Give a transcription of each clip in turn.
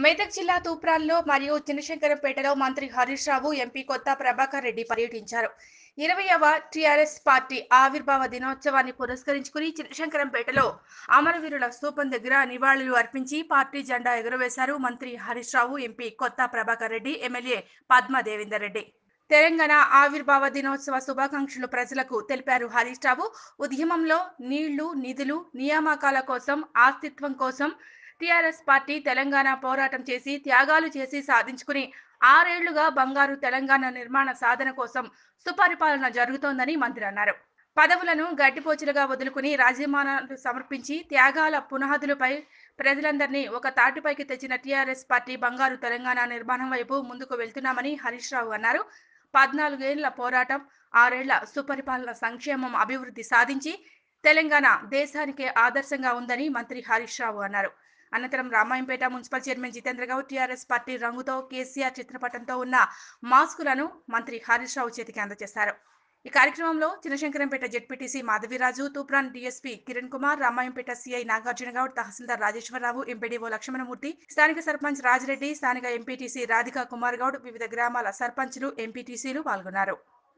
మెదక్ జిల్లా తూప్రాన్లో మరియు చిన్నశంకరంపేటలో మంత్రి హరీష్ రావు ఎంపీ కొత్త ప్రభాకర్ రెడ్డి పర్యటించారు ఇరవయవ టిఆర్ఎస్ పార్టీ ఆవిర్భావ దినోత్సవాన్ని పురస్కరించుకుని చిన్నశంకరంపేటలో అమరవీరుల స్తూపం దగ్గర నివాళులు అర్పించి పార్టీ జెండా ఎగురవేశారు మంత్రి హరీష్ రావు ఎంపీ కొత్త ప్రభాకర్ రెడ్డి ఎమ్మెల్యే పద్మా దేవేందర్ రెడ్డి తెలంగాణ ఆవిర్భావ దినోత్సవ శుభాకాంక్షలు ప్రజలకు తెలిపారు హరీష్ రావు ఉద్యమంలో నీళ్లు నిధులు నియామకాల కోసం ఆస్తిత్వం కోసం టిఆర్ఎస్ పార్టీ తెలంగాణ పోరాటం చేసి త్యాగాలు చేసి సాధించుకుని ఆరేళ్లుగా బంగారు తెలంగాణ నిర్మాణ సాధన కోసం సుపరిపాలన జరుగుతోందని మంత్రి అన్నారు పదవులను గడ్డిపోచులుగా వదులుకుని రాజీనామాలు సమర్పించి త్యాగాల పునాదులపై ప్రజలందరినీ ఒక తాటిపైకి తెచ్చిన టీఆర్ఎస్ పార్టీ బంగారు తెలంగాణ నిర్మాణం వైపు ముందుకు వెళ్తున్నామని హరీష్ రావు అన్నారు పద్నాలుగేళ్ల పోరాటం ఆరేళ్ల సుపరిపాలన సంక్షేమం అభివృద్ధి సాధించి తెలంగాణ దేశానికే ఆదర్శంగా ఉందని మంత్రి హరీష్ రావు అన్నారు అనంతరం Ramayampet municipal chairman Jitendra Goud TRS party రంగుతో కేసీఆర్ చిత్రపటంతో ఉన్న మాస్కులను మంత్రి హరీష్ రావు చేతికి అందజేశారు ఈ కార్యక్రమంలో Chinnashankarampet ZPTC Madhaviraju Toopran DSP Kiran Kumar Ramayampet CI Nagarjuna Goud tahsildar Rajeshwara Rao MPDO Lakshmanamurthy స్థానిక సర్పంచ్ రాజిరెడ్డి స్థానిక ఎంపీటీసీ రాధికా కుమార్ గౌడ్ వివిధ గ్రామాల సర్పంచ్లు ఎంపీటీసీలు పాల్గొన్నారు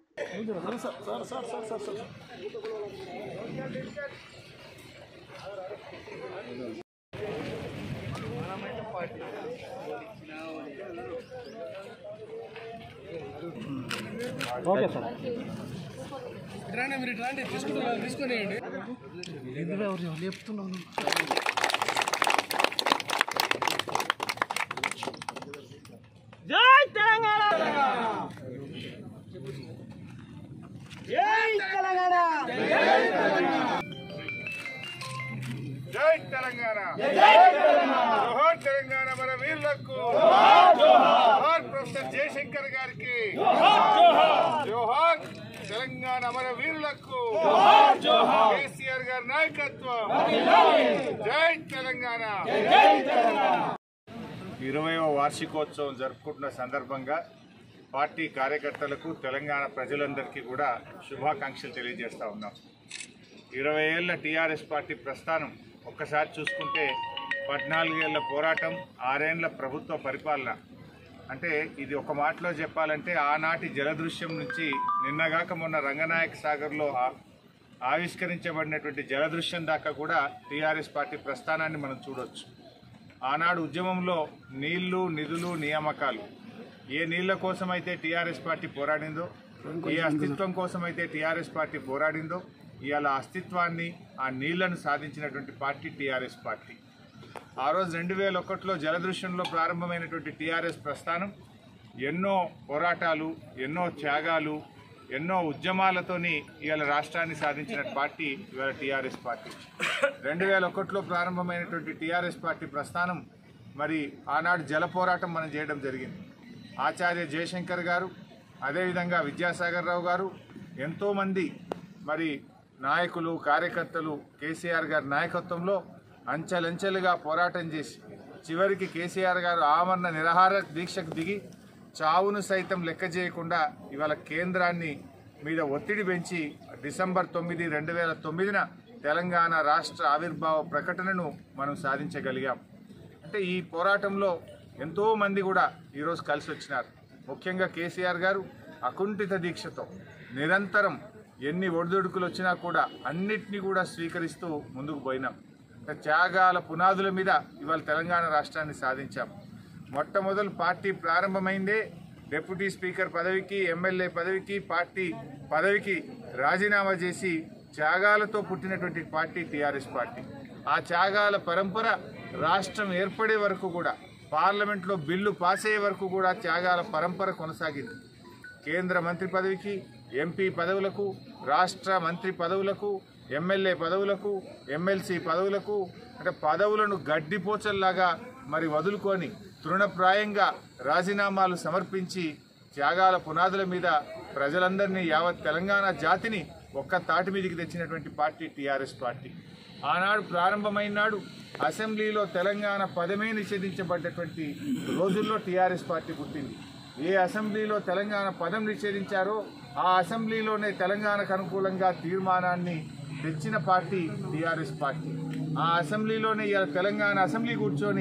ఓకే సార్ రండి మీరు రండి తీసుకుంటున్నారు తీసుకొనియండి చెప్తున్నాను జై తెలంగాణ జై తెలంగాణ జై తెలంగాణ జోహార్ తెలంగాణ మన వీరులకు జోహార్ ప్రొఫెసర్ జయశంకర్ గారికి జోహార్ తెలంగాణ మన వీరులకు కేసీఆర్ గారి నాయకత్వం జై తెలంగాణ ఇరవయవ వార్షికోత్సవం జరుపుకుంటున్న సందర్భంగా పార్టీ కార్యకర్తలకు తెలంగాణ ప్రజలందరికీ కూడా శుభాకాంక్షలు తెలియజేస్తా ఉన్నాం ఇరవై ఏళ్ల టీఆర్ఎస్ పార్టీ ప్రస్థానం ఒక్కసారి చూసుకుంటే పద్నాలుగేళ్ల పోరాటం ఆరేళ్ల ప్రభుత్వ పరిపాలన అంటే ఇది ఒక మాటలో చెప్పాలంటే ఆనాటి జలదృశ్యం నుంచి నిన్నగాక మొన్న రంగనాయక సాగర్లో ఆ- ఆవిష్కరించబడినటువంటి జలదృశ్యం దాకా కూడా టీఆర్ఎస్ పార్టీ ప్రస్థానాన్ని మనం చూడొచ్చు ఆనాడు ఉద్యమంలో నీళ్లు నిధులు నియామకాలు ఏ నీళ్ల కోసమైతే టీఆర్ఎస్ పార్టీ పోరాడిందో ఏ అస్తిత్వం కోసమైతే టీఆర్ఎస్ పార్టీ పోరాడిందో ఇవాళ అస్తిత్వాన్ని ఆ నీళ్లను సాధించినటువంటి పార్టీ టీఆర్ఎస్ పార్టీ ఆ రోజు రెండు వేల ఒకటిలో జలదృశ్యంలో ప్రారంభమైనటువంటి టీఆర్ఎస్ ప్రస్థానం ఎన్నో పోరాటాలు ఎన్నో త్యాగాలు ఎన్నో ఉద్యమాలతోని ఇవాళ రాష్ట్రాన్ని సాధించిన పార్టీ ఇవాళ టీఆర్ఎస్ పార్టీ రెండు వేల ఒకటిలో ప్రారంభమైనటువంటి టీఆర్ఎస్ పార్టీ ప్రస్థానం మరి ఆనాడు జల పోరాటం మనం చేయడం జరిగింది ఆచార్య జయశంకర్ గారు అదేవిధంగా విద్యాసాగర్ రావు గారు ఎంతోమంది మరి నాయకులు కార్యకర్తలు కేసీఆర్ గారి నాయకత్వంలో అంచెలంచెలుగా పోరాటం చేసి చివరికి కేసీఆర్ గారు ఆమరణ నిరాహార దీక్షకు దిగి చావును సైతం లెక్క చేయకుండా ఇవాళ కేంద్రాన్ని మీద ఒత్తిడి పెంచి డిసెంబర్ తొమ్మిది రెండు వేల తొమ్మిదిన తెలంగాణ రాష్ట్ర ఆవిర్భావ ప్రకటనను మనం సాధించగలిగాం అంటే ఈ పోరాటంలో ఎంతో మంది కూడా ఈరోజు కలిసి వచ్చినారు ముఖ్యంగా కేసీఆర్ గారు అకుంఠిత దీక్షతో నిరంతరం ఎన్ని ఒడిదుడుకులు వచ్చినా కూడా అన్నిటినీ కూడా స్వీకరిస్తూ ముందుకు పోయినాం అంటే త్యాగాల పునాదుల మీద ఇవాళ తెలంగాణ రాష్ట్రాన్ని సాధించాం మొట్టమొదలు పార్టీ ప్రారంభమైందే డిప్యూటీ స్పీకర్ పదవికి ఎమ్మెల్యే పదవికి పార్టీ పదవికి రాజీనామా చేసి త్యాగాలతో పుట్టినటువంటి పార్టీ టీఆర్ఎస్ పార్టీ ఆ త్యాగాల పరంపర రాష్ట్రం ఏర్పడే వరకు కూడా పార్లమెంట్లో బిల్లు పాస్ అయ్యే వరకు కూడా త్యాగాల పరంపర కొనసాగింది కేంద్ర మంత్రి పదవికి ఎంపీ పదవులకు రాష్ట్ర మంత్రి పదవులకు ఎమ్మెల్యే పదవులకు ఎమ్మెల్సీ పదవులకు అంటే పదవులను గడ్డిపోచల్లాగా మరి వదులుకొని తృణప్రాయంగా రాజీనామాలు సమర్పించి త్యాగాల పునాదుల మీద ప్రజలందరినీ యావత్ తెలంగాణ జాతిని ఒక్క తాటి మీదికి తెచ్చినటువంటి పార్టీ టీఆర్ఎస్ పార్టీ ఆనాడు ప్రారంభమైన నాడు అసెంబ్లీలో తెలంగాణ పదమే నిషేధించబడ్డటువంటి రోజుల్లో టీఆర్ఎస్ పార్టీ పుట్టింది ఏ అసెంబ్లీలో తెలంగాణ పదం నిషేధించారో ఆ అసెంబ్లీలోనే తెలంగాణకు అనుకూలంగా తీర్మానాన్ని తెచ్చిన పార్టీ టీఆర్ఎస్ పార్టీ ఆ అసెంబ్లీలోనే ఇలా తెలంగాణ అసెంబ్లీ కూర్చొని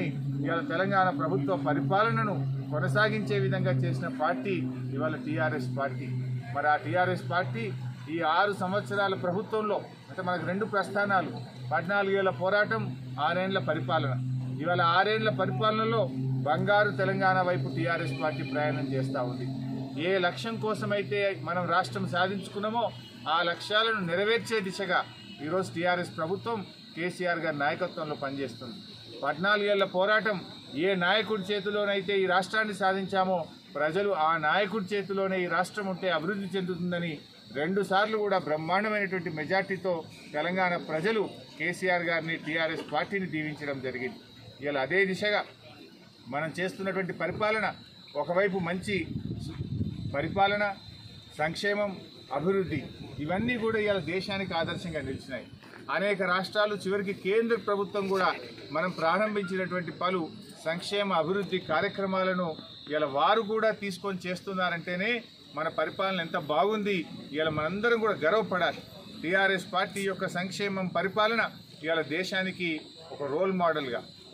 ఇవాళ తెలంగాణ ప్రభుత్వ పరిపాలనను కొనసాగించే విధంగా చేసిన పార్టీ ఇవాళ టీఆర్ఎస్ పార్టీ మరి ఆ టీఆర్ఎస్ పార్టీ ఈ ఆరు సంవత్సరాల ప్రభుత్వంలో అంటే మనకు రెండు ప్రస్థానాలు పద్నాలుగేళ్ల పోరాటం ఆరేండ్ల పరిపాలన ఇవాళ ఆరేండ్ల పరిపాలనలో బంగారు తెలంగాణ వైపు టీఆర్ఎస్ పార్టీ ప్రయాణం చేస్తూ ఉంది ఏ లక్ష్యం కోసమైతే మనం రాష్ట్రం సాధించుకున్నామో ఆ లక్ష్యాలను నెరవేర్చే దిశగా ఈరోజు టీఆర్ఎస్ ప్రభుత్వం కేసీఆర్ గారి నాయకత్వంలో పనిచేస్తుంది పద్నాలుగేళ్ల పోరాటం ఏ నాయకుడి చేతిలోనైతే ఈ రాష్ట్రాన్ని సాధించామో ప్రజలు ఆ నాయకుడి చేతిలోనే ఈ రాష్ట్రం ఉంటే అభివృద్ధి చెందుతుందని రెండు సార్లు కూడా బ్రహ్మాండమైనటువంటి మెజార్టీతో తెలంగాణ ప్రజలు కేసీఆర్ గారిని టీఆర్ఎస్ పార్టీని దీవించడం జరిగింది ఇలా అదే దిశగా మనం చేస్తున్నటువంటి పరిపాలన ఒకవైపు మంచి సు- పరిపాలన సంక్షేమం అభివృద్ధి ఇవన్నీ కూడా ఇవాళ దేశానికి ఆదర్శంగా నిలిచినాయి అనేక రాష్ట్రాలు చివరికి కేంద్ర ప్రభుత్వం కూడా మనం ప్రారంభించినటువంటి పలు సంక్షేమ అభివృద్ధి కార్యక్రమాలను ఇలా వారు కూడా తీసుకొని చేస్తున్నారంటేనే మన పరిపాలన ఎంత బాగుంది ఇలా మనందరం కూడా గర్వపడాలి టీఆర్ఎస్ పార్టీ యొక్క సంక్షేమం పరిపాలన ఇవాళ దేశానికి ఒక రోల్ మోడల్గా